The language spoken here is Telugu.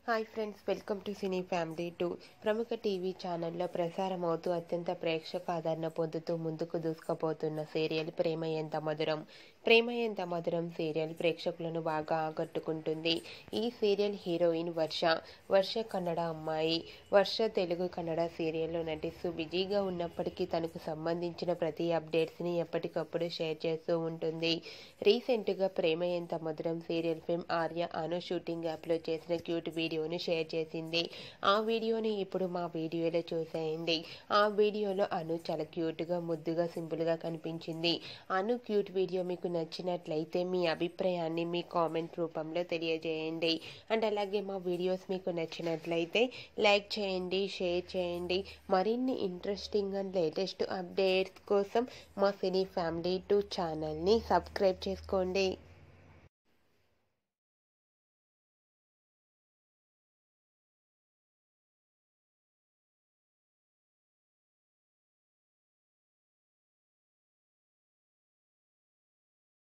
hi friends welcome to cine family two ప్రముఖ టీవీ ఛానల్లో ప్రసారం అవుతూ అత్యంత ప్రేక్షక ఆదరణ పొందుతూ ముందుకు దూసుకుపోతున్న సీరియల్ ప్రేమ ఎంత మధురం ప్రేమ ఎంత మధురం సీరియల్ ప్రేక్షకులను బాగా ఆకట్టుకుంటుంది ఈ సీరియల్ హీరోయిన్ వర్ష వర్ష కన్నడ అమ్మాయి వర్ష తెలుగు కన్నడ సీరియల్లో నటిస్తూ బిజీగా ఉన్నప్పటికీ తనకు సంబంధించిన ప్రతి అప్డేట్స్ని ఎప్పటికప్పుడు షేర్ చేస్తూ ఉంటుంది రీసెంట్గా ప్రేమ ఎంత మధురం serial film Arya Anu shooting యాప్లో చేసిన క్యూట్ వీడియోని షేర్ చేసింది ఆ వీడియోని ఇప్పుడు మా వీడియోలో చూసేయండి ఆ వీడియోలో అను చాలా క్యూట్గా ముద్దుగా సింపుల్గా కనిపించింది అను క్యూట్ వీడియో మీకు నచ్చినట్లయితే మీ అభిప్రాయాన్ని మీ కామెంట్ రూపంలో తెలియజేయండి అండ్ అలాగే మా వీడియోస్ మీకు నచ్చినట్లయితే లైక్ చేయండి షేర్ చేయండి మరిన్ని ఇంట్రెస్టింగ్ అండ్ లేటెస్ట్ అప్డేట్స్ కోసం మా సినీ ఫ్యామిలీ టూ ఛానల్ని సబ్స్క్రైబ్ చేసుకోండి